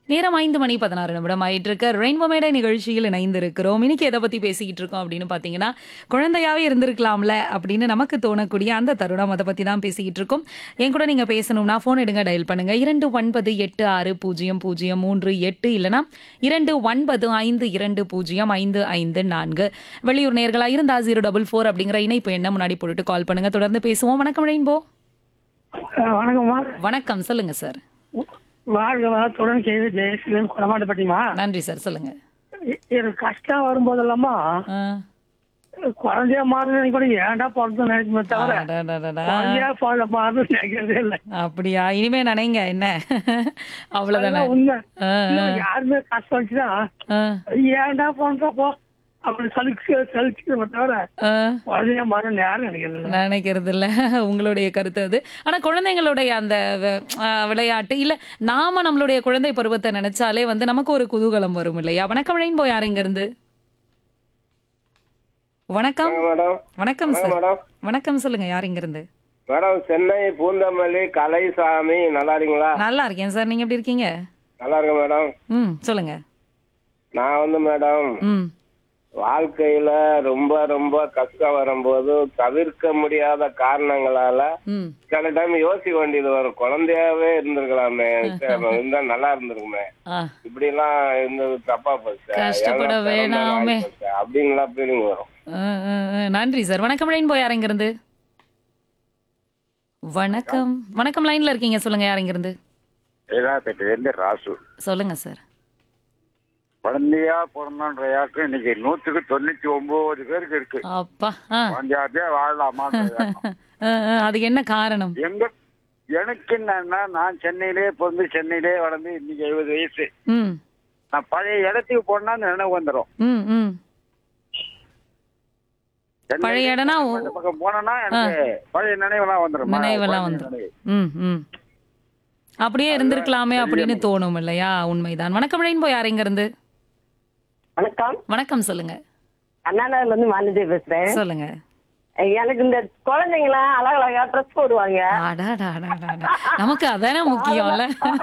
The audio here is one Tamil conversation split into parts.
நேரம் ஐந்து மணி பதினாறு நிமிடம் ஆயிட்டு இருக்க ரெயின்போ மேடை நிகழ்ச்சியில் இணைந்திருக்கிறோம் இன்னைக்கு எதை பத்தி பேசிக்கிட்டு இருக்கோம் அப்படின்னு பாத்தீங்கன்னா குழந்தையாவே இருந்திருக்கலாம்ல அப்படின்னு நமக்கு தோணக்கூடிய அந்த தருணம் அதை பத்தி தான் பேசிக்கிட்டு இருக்கோம் என் கூட நீங்க பேசணும்னா போன் எடுங்க டயல் பண்ணுங்க இரண்டு ஒன்பது எட்டு ஆறு பூஜ்ஜியம் பூஜ்ஜியம் மூன்று எட்டு இல்லைனா இரண்டு ஒன்பது ஐந்து இரண்டு பூஜ்ஜியம் ஐந்து ஐந்து நான்கு வெளியூர் நேர்களா இருந்தா ஜீரோ டபுள் ஃபோர் அப்படிங்கிற இணைப்பு என்ன முன்னாடி போட்டுட்டு கால் பண்ணுங்க தொடர்ந்து பேசுவோம் வணக்கம் ரெயின்போ அஹ் வணக்கம்மா வணக்கம் சொல்லுங்க சார் வாழ்க வளத்துடன் கேது ஜெயசீலன் குளமாட்டப்பட்டிமா நன்றி சார் சொல்லுங்க எனக்கு கஷ்டம் வரும்போதெல்லாமா ஆ. குழந்தைய மாறுது கூட ஏன்டா பிறந்து நினைக்குமே தவிர அடடடடா. குழந்தையா பிறந்த மாறுது நினைக்கிறதே இல்லை அப்படியா இனிமே நினைங்க என்ன அவ்வளவுதானே அதான் உண்மை ஆ, இன்னும் யாருமே கஷ்டம் வச்சுதான் ஆ, ஏன்டா பிறந்தப்போ அப்படி சலிச்சு சலிச்சுக்கிறத தவிர ஆ. குழந்தைய மாறுன்னு யாரும் நினைக்கிறது இல்லை நினைக்கிறது இல்ல உங்களுடைய கருத்து அது ஆனா குழந்தைங்களுடைய அந்த வ- ஆ, விளையாட்டு இல்ல நாம நம்மளுடைய குழந்தை பருவத்தை நினைச்சாலே வந்து நமக்கு ஒரு குதூகலம் வரும் இல்லையா வணக்கம் ரெயின்போ யார் இங்க இருந்து வணக்கம் மேடம் வணக்கம் வணக்கம் சார் மேடம் வணக்கம் சொல்லுங்க யார் இங்க இருந்து மேடம் சென்னை பூந்தமல்லி கலைசாமி நல்லா இருக்கீங்களா நல்லா இருக்கேன் சார் நீங்க எப்படி இருக்கீங்க நல்லா இருக்கேன் மேடம் ம் சொல்லுங்க நான் வந்து மேடம் ம் வாழ்க்கையில ரொம்ப ரொம்ப கஷ்டம் வரும்போது தவிர்க்க முடியாத காரணங்களால ம் சில டைம் யோசிக்க வேண்டியது வரும் குழந்தையாவே இருந்திருக்கலாமே இருந்தா நல்லா இருந்திருக்குமே ஆ இப்படி எல்லாம் இருந்தது தப்பா போச்சு கஷ்டப்பட ஏன்னா பிறந்த வேணாமே. நாள் போச்சு. அப்படிங்களா ஃபீலிங் வரும் ஆ, ஆ, ஆ. நன்றி சார் வணக்கம் ரெயின்போ யார் இங்க இருந்து வணக்கம் வணக்கம் லைன்ல இருக்கீங்க சொல்லுங்க யார் இங்க இருந்து இருந்து ராசு சொல்லுங்க சார் குழந்தையா பிறந்தன்ற யாருக்கும் இன்னைக்கு நூத்துக்கு தொண்ணூத்தி ஒன்பது பேருக்கு இருக்கு அப்பா ஆ குழந்தையாவே வாழலாமா ஆ, ஆ, அதுக்கு என்ன காரணம் எங்க எனக்கு என்னன்னா நான் சென்னையிலே பிறந்து சென்னையிலே வளர்ந்து இன்னைக்கு எழுபது வயசு ம் நான் பழைய இடத்துக்கு போனா அந்த நினைவு வந்துடும் ம் ம் பழைய இடம்னா ஓ- இந்த பக்கம் போனேன்னா எனக்கு பழைய நினைவெல்லாம் வந்துடும் நினைவெல்லாம் வந்துரும் ம் ம் அப்படியே இருந்திருக்கலாமே அப்படின்னு தோணும் இல்லையா உண்மைதான் வணக்கம் ரெயின்போ யார் இங்க இருந்து வணக்கம் வணக்கம் சொல்லுங்க அண்ணாநகர்ல இருந்து மாலதி பேசுறேன் சொல்லுங்க எனக்கு இந்த குழந்தைங்களாம் அழகழகா ட்ரெஸ் போடுவாங்க அடாடாடாடாடா. நமக்கு அதானே முக்கியம்ல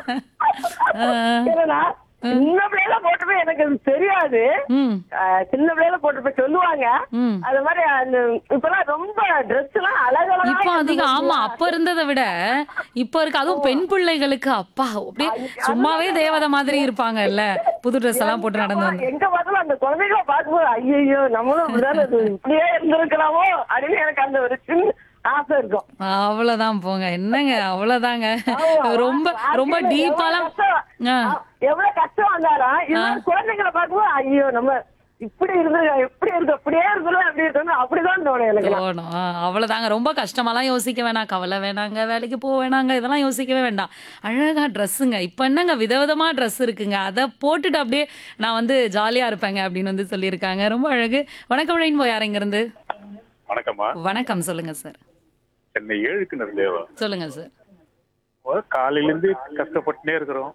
ஆ, என்னன்னா சின்ன பிள்ளைல போட்டுப்போய் எனக்கு அது தெரியாது ம் அஹ், சின்ன பிள்ளைல போட்டுப்போய் சொல்லுவாங்க ம் அது மாதிரி அந்த இப்பெல்லாம் ரொம்ப ட்ரெஸ் எல்லாம் அழகழகா இப்போ அதிகம் ஆமா அப்ப இருந்ததை விட இப்ப இருக்கு அதுவும் பெண் பிள்ளைகளுக்கு அப்பா அப்படியே சும்மாவே தேவதை மாதிரி இருப்பாங்கல்ல புது ட்ரெஸ் எல்லாம் போட்டு நடந்து வந்து எங்க பார்த்தாலும் அந்த குழந்தைகளை பார்க்கும்போது ஐயோ நம்மளும் இப்படிதானே இது இப்படியே இருந்திருக்கலாமோ அப்படின்னு எனக்கு அந்த ஒரு சின்ன ஆசை இருக்கும் அவ்வளவுதான் போங்க என்னங்க அவ்வளவுதாங்க ரொம்ப ரொம்ப டீப்பாலாம் ஆ, எவ்வளவு கஷ்டம் வந்தாலும் இன்னொரு குழந்தைங்களை பார்க்கும்போது ஐயோ நம்ம இப்படி இருந்து எப்படி இருக்கு அப்படியே இருக்கணும் அப்படி இருக்கணும் அப்படிதான் தோணும் எனக்கு தோணும் ஆ, அவ்வளவுதாங்க ரொம்ப கஷ்டமாலாம் யோசிக்க வேணாம் கவலை வேணாங்க வேலைக்கு போக வேணாங்க இதெல்லாம் யோசிக்கவே வேண்டாம் அழகா ட்ரெஸ்ஸுங்க இப்ப என்னங்க விதவிதமா ட்ரெஸ் இருக்குங்க அதை போட்டுட்டு அப்படியே நான் வந்து ஜாலியா இருப்பேங்க அப்படின்னு வந்து சொல்லியிருக்காங்க ரொம்ப அழகு வணக்கம் ரெயின்போ யார் இங்க இருந்து வணக்கம்மா வணக்கம் சொல்லுங்க சார் சென்னை ஏழுக்கு நிறைய சொல்லுங்க சார் காலையில இருந்து கஷ்டப்பட்டுனே இருக்கிறோம்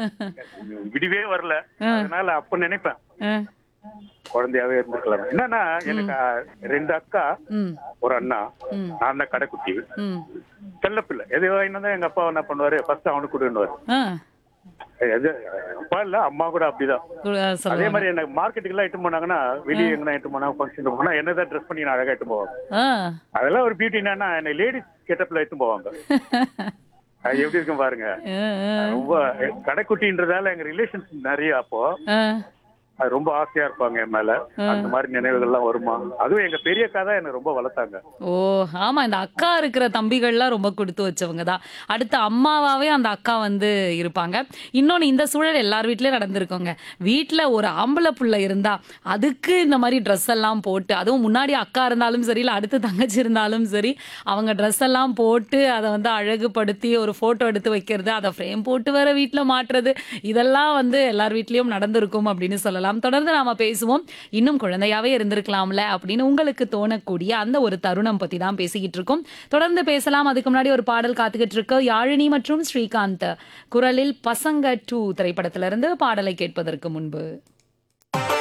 விடிவே வரல அதனால அப்ப நினைப்பேன் ஆ, குழந்தையாவே இருந்திருக்கலாம் என்னன்னா எனக்கு அஹ், ரெண்டு அக்கா ம் ஒரு அண்ணா நான் தான் கடைக்குட்டி ம் செல்லப்பிள்ளை எது வாங்கினா எங்க அப்பா என்ன பண்ணுவாரு ஃபர்ஸ்ட் அவனுக்கு கொடுன்னுவாரு ஆ எது அப்பா இல்ல அம்மா கூட அப்படிதான் கு- அதே சொல்லுங்க மாதிரி எனக்கு மார்க்கெட்டுக்கு எல்லாம் இட்டு போனாங்கன்னா வெளியே எங்கன்னா இட்டு போனா ஃபங்க்ஷன் போனா என்னதான் ட்ரெஸ் பண்ணி நான் அழகா இட்டு போவாங்க ஆ அதெல்லாம் ஒரு பியூட்டி என்னன்னா என்னை லேடிஸ் கெட்டப்ல இட்டு போவாங்க அது எப்படி இருக்கும் பாருங்க ஆ, ஆ, ரொம்ப கடைக்குட்டின்றதால எங்க ரிலேஷன்ஸ் நிறைய அப்போ ஆ. அது ரொம்ப ஆசையா இருப்பாங்க என் மேல அந்த மாதிரி நினைவுகள்லாம் வருமா அதுவும் எங்க பெரிய அக்கா தான் எனக்கு ரொம்ப வளர்த்தாங்க ஓ ஆமா இந்த அக்கா இருக்கிற தம்பிகள்லாம் ரொம்ப கொடுத்து வச்சவங்க தான் அடுத்த அம்மாவாவே அந்த அக்கா வந்து இருப்பாங்க இன்னொன்னு இந்த சூழல் எல்லார் வீட்லயும் நடந்திருக்கோங்க வீட்ல ஒரு ஆம்பளை புள்ள இருந்தா அதுக்கு இந்த மாதிரி ட்ரெஸ் எல்லாம் போட்டு அதுவும் முன்னாடி அக்கா இருந்தாலும் சரி இல்ல அடுத்து தங்கச்சி இருந்தாலும் சரி அவங்க ட்ரெஸ் எல்லாம் போட்டு அதை வந்து அழகுபடுத்தி ஒரு போட்டோ எடுத்து வைக்கிறது அதை ஃப்ரேம் போட்டு வர வீட்ல மாட்டுறது இதெல்லாம் வந்து எல்லார் வீட்லயும் நடந்திருக்கும் அப்படின்னு சொல்லலாம் தொடர்ந்து நாம பேசுவோம் இன்னும் குழந்தையாவே இருந்திருக்கலாம்ல அப்படின்னு உங்களுக்கு தோணக்கூடிய அந்த ஒரு தருணம் பத்தி தான் பேசிக்கிட்டு இருக்கோம் தொடர்ந்து பேசலாம் அதுக்கு முன்னாடி ஒரு பாடல் காத்துக்கிட்டு இருக்கு யாழினி மற்றும் ஸ்ரீகாந்த் குரலில் பசங்க டூ திரைப்படத்திலிருந்து பாடலை கேட்பதற்கு முன்பு